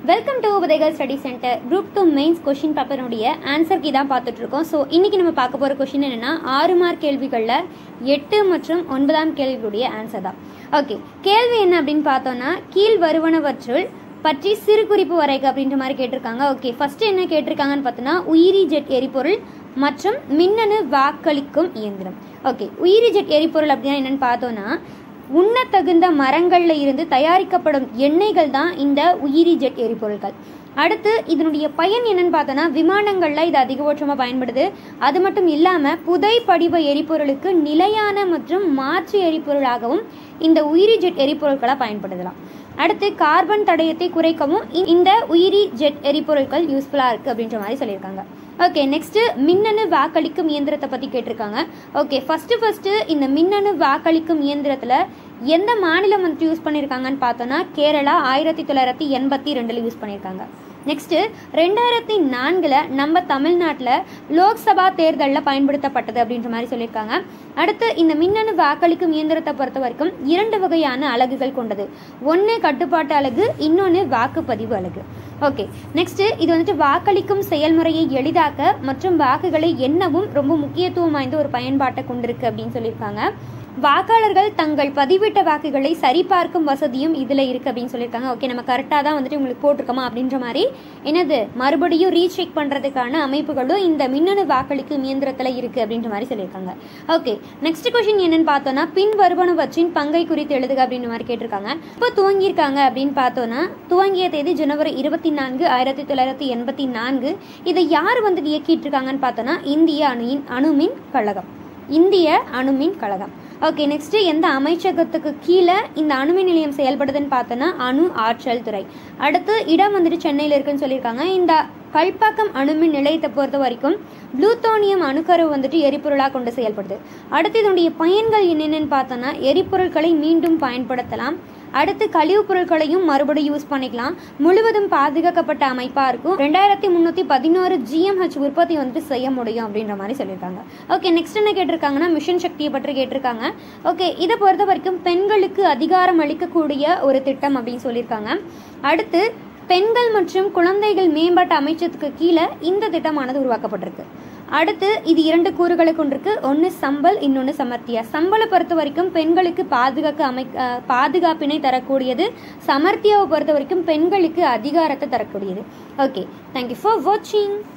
welcome to உதயகர் study centre group two mains question பேப்பருடைய answer key தான் பார்த்துட்டு இருக்கோம் ஸோ இன்னைக்கு நம்ம பார்க்க போகிற கொஷின் என்னன்னா ஆறு மார்க் கேள்விகளில் எட்டு மற்றும் ஒன்பதாம் கேள்விகளுடைய ஆன்சர் தான் ஓகே கேள்வி என்ன அப்படின்னு பார்த்தோம்னா கீழ் வருவனவற்றுள் பற்றி சிறு குறிப்பு வரைக அப்படின்ற மாதிரி கேட்டிருக்காங்க ஓகே ஃபர்ஸ்ட் என்ன கேட்டிருக்காங்கன்னு பார்த்தோன்னா உயிரி ஜெட் எரிபொருள் மற்றும் மின்னணு வாக்களிக்கும் இயந்திரம் ஓகே உயிரி ஜெட் எரிபொருள் அப்படின்னா என்னன்னு பார்த்தோம்னா உண்ணத்தகுந்த மரங்கள்ல இருந்து தயாரிக்கப்படும் எண்ணெய்கள் தான் இந்த உயிரி ஜெட் எரிபொருட்கள் அடுத்து இதனுடைய பயன் என்னன்னு பார்த்தோன்னா விமானங்கள்ல இது அதிகபட்சமாக பயன்படுது அது மட்டும் இல்லாமல் புதை படிவ எரிபொருளுக்கு நிலையான மற்றும் மாற்று எரிபொருளாகவும் இந்த உயிரி ஜெட் எரிபொருட்களை பயன்படுத்தலாம் அடுத்து கார்பன் தடயத்தை குறைக்கவும் இ- இந்த உயிரி ஜெட் எரிபொருட்கள் யூஸ்ஃபுல்லாக இருக்குது அப்படின்ற மாதிரி சொல்லியிருக்காங்க ஓகே நெக்ஸ்ட் மின்னணு வாக்களிக்கும் இயந்திரத்தை பற்றி கேட்டிருக்காங்க ஓகே ஃபஸ்ட்டு ஃபஸ்ட்டு இந்த மின்னணு வாக்களிக்கும் இயந்திரத்தில் எந்த மாநிலம் வந்துட்டு யூஸ் பண்ணியிருக்காங்கன்னு பார்த்தோன்னா கேரளா ஆயிரத்தி தொள்ளாயிரத்தி எண்பத்தி ரெண்டில் யூஸ் பண்ணியிருக்காங்க நெக்ஸ்ட்டு ரெண்டாயிரத்தி நான்கில் நம்ம தமிழ்நாட்டில் லோக்சபா தேர்தலில் பயன்படுத்தப்பட்டது அப்படின்ற மாதிரி சொல்லியிருக்காங்க அடுத்து இந்த மின்னணு வாக்களிக்கும் இயந்திரத்தை பொறுத்த வரைக்கும் இரண்டு வகையான அலகுகள் கொண்டது ஒன்று கட்டுப்பாட்டு அலகு இன்னொன்று வாக்குப்பதிவு அலகு ஓகே நெக்ஸ்ட் இது வந்துட்டு வாக்களிக்கும் செயல்முறையை எளிதாக்க மற்றும் வாக்குகளை எண்ணவும் ரொம்ப முக்கியத்துவம் வாய்ந்த ஒரு பயன்பாட்டை கொண்டிருக்கு அப்படின்னு சொல்லியிருக்காங்க வாக்காளர்கள் தங்கள் பதிவிட்ட வாக்குகளை சரிபார்க்கும் வசதியும் இதில் இருக்குது அப்படின்னு சொல்லியிருக்காங்க ஓகே நம்ம கரெக்டாக தான் வந்துட்டு உங்களுக்கு போட்டிருக்கோமா அப்படின்ற மாதிரி என்னது மறுபடியும் ரீசெக் பண்ணுறதுக்கான அமைப்புகளும் இந்த மின்னணு வாக்களிக்கும் இயந்திரத்தில் இருக்குது அப்படின்ற மாதிரி சொல்லியிருக்காங்க ஓகே நெக்ஸ்ட் கொஷின் என்னன்னு பார்த்தோன்னா பின் வருவனவற்றின் பங்கை குறித்து எழுதுக அப்படின்ற மாதிரி கேட்டிருக்காங்க இப்போ துவங்கியிருக்காங்க அப்படின்னு பார்த்தோன்னா துவங்கிய தேதி ஜனவரி இருபத்தி நான்கு ஆயிரத்தி தொள்ளாயிரத்தி எண்பத்தி நான்கு இதை யார் வந்துட்டு இயக்கிட்டு இருக்காங்கன்னு பார்த்தோன்னா இந்திய அணுயின் அணுமின் கழகம் இந்திய அணுமின் கழகம் ஓகே நெக்ஸ்ட் எந்த அமைச்சகத்துக்கு கீழே இந்த அணுமின் நிலையம் செயல்படுதுன்னு பார்த்தோன்னா அணு ஆற்றல் துறை அடுத்து இடம் வந்துட்டு சென்னையில் இருக்குன்னு சொல்லியிருக்காங்க இந்த கல்பாக்கம் அணுமின் நிலையத்தை பொறுத்த வரைக்கும் ப்ளூத்தோனியம் அணுக்கரு வந்துட்டு எரிபொருளாக கொண்டு செயல்படுது அடுத்து இதனுடைய பயன்கள் என்னென்னு பார்த்தோன்னா எரிபொருட்களை மீண்டும் பயன்படுத்தலாம் அடுத்து கழிவுப் பொருட்களையும் மறுபடியும் யூஸ் பண்ணிக்கலாம் முழுவதும் பாதுகாக்கப்பட்ட அமைப்பாக இருக்கும் ரெண்டாயிரத்தி முந்நூற்றி பதினோரு ஜிஎம்ஹெச் உற்பத்தி வந்துட்டு செய்ய முடியும் அப்படின்ற மாதிரி சொல்லியிருக்காங்க ஓகே நெக்ஸ்ட் என்ன கேட்டிருக்காங்கன்னா மிஷன் சக்தியை பற்றி கேட்டிருக்காங்க ஓகே இதை பொறுத்த வரைக்கும் பெண்களுக்கு அதிகாரம் அளிக்கக்கூடிய ஒரு திட்டம் அப்படின்னு சொல்லியிருக்காங்க அடுத்து பெண்கள் மற்றும் குழந்தைகள் மேம்பாட்டு அமைச்சத்துக்கு கீழே இந்த திட்டமானது உருவாக்கப்பட்டிருக்கு அடுத்து இது இரண்டு கூறுகளை கொண்டிருக்கு ஒன்று சம்பல் இன்னொன்று சமர்த்தியா சம்பளை பொறுத்த வரைக்கும் பெண்களுக்கு பாதுகாக்க அமை அஹ், பாதுகாப்பினை தரக்கூடியது சமர்த்தியாவை பொறுத்த வரைக்கும் பெண்களுக்கு அதிகாரத்தை தரக்கூடியது ஓகே தேங்க்யூ ஃபார் வாட்சிங்